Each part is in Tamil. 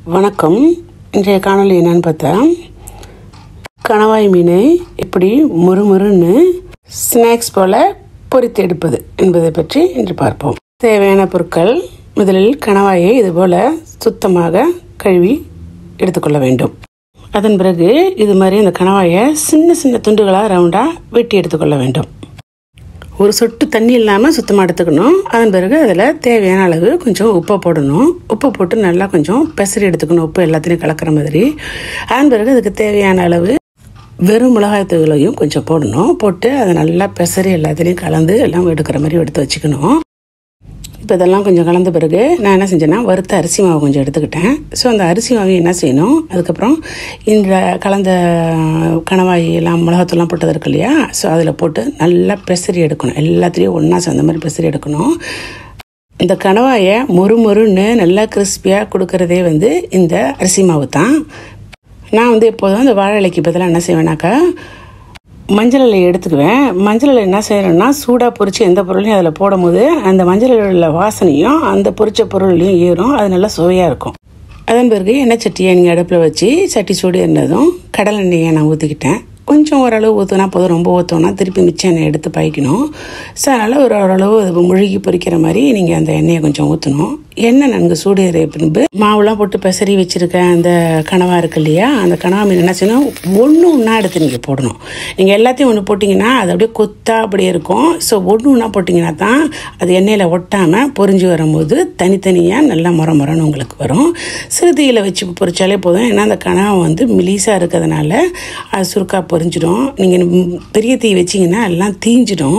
வணக்கம் இன்றைய காணொளி என்னன்னு பார்த்தா கணவாய் மீனை எப்படி முறுமுறுன்னு ஸ்நாக்ஸ் போல பொரித்து எடுப்பது என்பதை பற்றி இன்று பார்ப்போம் தேவையான பொருட்கள் முதலில் கணவாயை இதுபோல சுத்தமாக கழுவி எடுத்துக்கொள்ள வேண்டும் அதன் பிறகு இது மாதிரி அந்த கணவாயை சின்ன சின்ன துண்டுகளாக ரவுண்டாக வெட்டி எடுத்துக்கொள்ள வேண்டும் ஒரு சொட்டு தண்ணி இல்லாமல் சுத்தமாக எடுத்துக்கணும் அதன் பிறகு அதில் தேவையான அளவு கொஞ்சம் உப்பை போடணும் உப்பை போட்டு நல்லா கொஞ்சம் பெசரி எடுத்துக்கணும் உப்பு எல்லாத்தையும் கலக்கிற மாதிரி அதன் பிறகு அதுக்கு தேவையான அளவு வெறும் மிளகாய் தூளையும் கொஞ்சம் போடணும் போட்டு அதை நல்லா பெசரி எல்லாத்துலேயும் கலந்து எல்லாம் எடுக்கிற மாதிரி எடுத்து வச்சுக்கணும் இப்போ இதெல்லாம் கொஞ்சம் கலந்த பிறகு நான் என்ன செஞ்சேன்னா வறுத்த அரிசி மாவு கொஞ்சம் எடுத்துக்கிட்டேன் ஸோ அந்த அரிசி மாவு என்ன செய்யணும் அதுக்கப்புறம் இந்த கலந்த கணவாய் எல்லாம் மிளகாத்தூள்லாம் போட்டது இருக்கு இல்லையா ஸோ அதில் போட்டு நல்லா பெசரி எடுக்கணும் எல்லாத்துலேயும் ஒன்றா சேர்ந்த மாதிரி பெசரி எடுக்கணும் இந்த கணவாயை மொறு மொறுன்னு நல்லா கிறிஸ்பியாக கொடுக்கறதே வந்து இந்த அரிசி மாவு தான் நான் வந்து எப்போதும் இந்த வாழை இலைக்கு பதிலாக என்ன செய்வேனாக்கா மஞ்சள் இலையை எடுத்துக்குவேன் மஞ்சள் இலை என்ன செய்யணும்னா சூடாக பொரிச்சு எந்த பொருளையும் அதில் போடும்போது அந்த மஞ்சள் இலையில் வாசனையும் அந்த பொரிச்ச பொருள்லையும் ஏறும் அது நல்லா சுவையாக இருக்கும் அதன் பிறகு எண்ணெய் சட்டியை நீங்கள் அடுப்பில் வச்சு சட்டி சூடு இருந்ததும் கடலை எண்ணெயை நான் ஊற்றிக்கிட்டேன் கொஞ்சம் ஓரளவு ஊற்றினா போதும் ரொம்ப ஊற்றோன்னா திருப்பி மிச்சம் எண்ணெய் எடுத்து பாய்க்கணும் ஸோ அதனால் ஒரு ஓரளவு அது முழுகி பொரிக்கிற மாதிரி நீங்கள் அந்த எண்ணெயை கொஞ்சம் ஊற்றணும் எண்ணெய் நன்கு சூடு ஏறிய பின்பு மாவுலாம் போட்டு பெசரி வச்சுருக்க அந்த கனவா இருக்கு இல்லையா அந்த கனவா மீன் என்ன செய்யணும் ஒன்று ஒன்றா எடுத்து நீங்கள் போடணும் நீங்கள் எல்லாத்தையும் ஒன்று போட்டிங்கன்னா அது அப்படியே கொத்தா அப்படியே இருக்கும் ஸோ ஒன்று ஒன்றா போட்டிங்கன்னா தான் அது எண்ணெயில் ஒட்டாமல் பொரிஞ்சு வரும்போது தனித்தனியாக நல்லா முற முறன்னு உங்களுக்கு வரும் சிறுதியில் வச்சு பொரிச்சாலே போதும் ஏன்னா அந்த கனவா வந்து மிலிசாக இருக்கிறதுனால அது சுருக்கா பொரிஞ்சிடும் நீங்கள் பெரிய தீ வச்சிங்கன்னா எல்லாம் தீஞ்சிடும்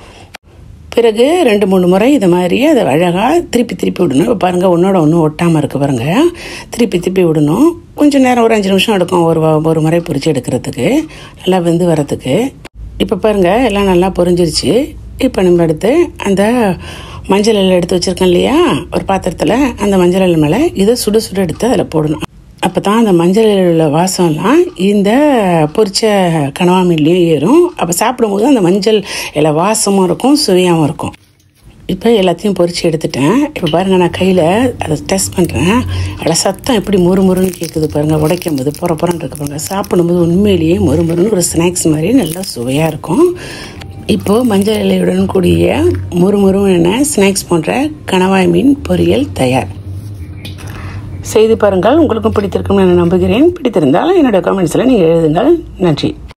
பிறகு ரெண்டு மூணு முறை இது மாதிரி அதை அழகாக திருப்பி திருப்பி விடணும் இப்போ பாருங்கள் ஒன்றோட ஒன்று ஒட்டாமல் இருக்குது பாருங்கள் திருப்பி திருப்பி விடணும் கொஞ்சம் நேரம் ஒரு அஞ்சு நிமிஷம் எடுக்கும் ஒரு வ- ஒரு முறை பொரிச்சு எடுக்கிறதுக்கு நல்லா வெந்து வரதுக்கு இப்போ பாருங்கள் எல்லாம் நல்லா பொரிஞ்சிருச்சு இப்போ நம்ம எடுத்து அந்த மஞ்சள் எல்லாம் எடுத்து வச்சுருக்கோம் இல்லையா ஒரு பாத்திரத்தில் அந்த மஞ்சள் எல்லாம் மேலே இதை சுடு சுடு எடுத்து அதில் போடணும் அப்போ தான் அந்த மஞ்சள் உள்ள வாசம்லாம் இந்த பொரிச்ச கனவா மீன்லேயும் ஏறும் அப்போ சாப்பிடும்போது அந்த மஞ்சள் இலை வாசமும் இருக்கும் சுவையாகவும் இருக்கும் இப்போ எல்லாத்தையும் பொரிச்சு எடுத்துட்டேன் இப்போ பாருங்கள் நான் கையில் அதை டெஸ்ட் பண்ணுறேன் அதில் சத்தம் எப்படி மொறு மொறுன்னு கேட்குது பாருங்கள் உடைக்கும் போது புற புறன்னு இருக்கு பாருங்கள் சாப்பிடும்போது உண்மையிலேயே மொறு மொறுன்னு ஒரு ஸ்நாக்ஸ் மாதிரி நல்லா சுவையாக இருக்கும் இப்போது மஞ்சள் இலையுடன் கூடிய முறுமுறுன்னு ஸ்நாக்ஸ் போன்ற கணவாய் மீன் பொரியல் தயார் செய்து பாருங்கள் உங்களுக்கும் பிடித்திருக்கும் என நம்புகிறேன் பிடித்திருந்தால் என்னோட கமெண்ட்ஸில் நீங்கள் எழுதுங்கள் நன்றி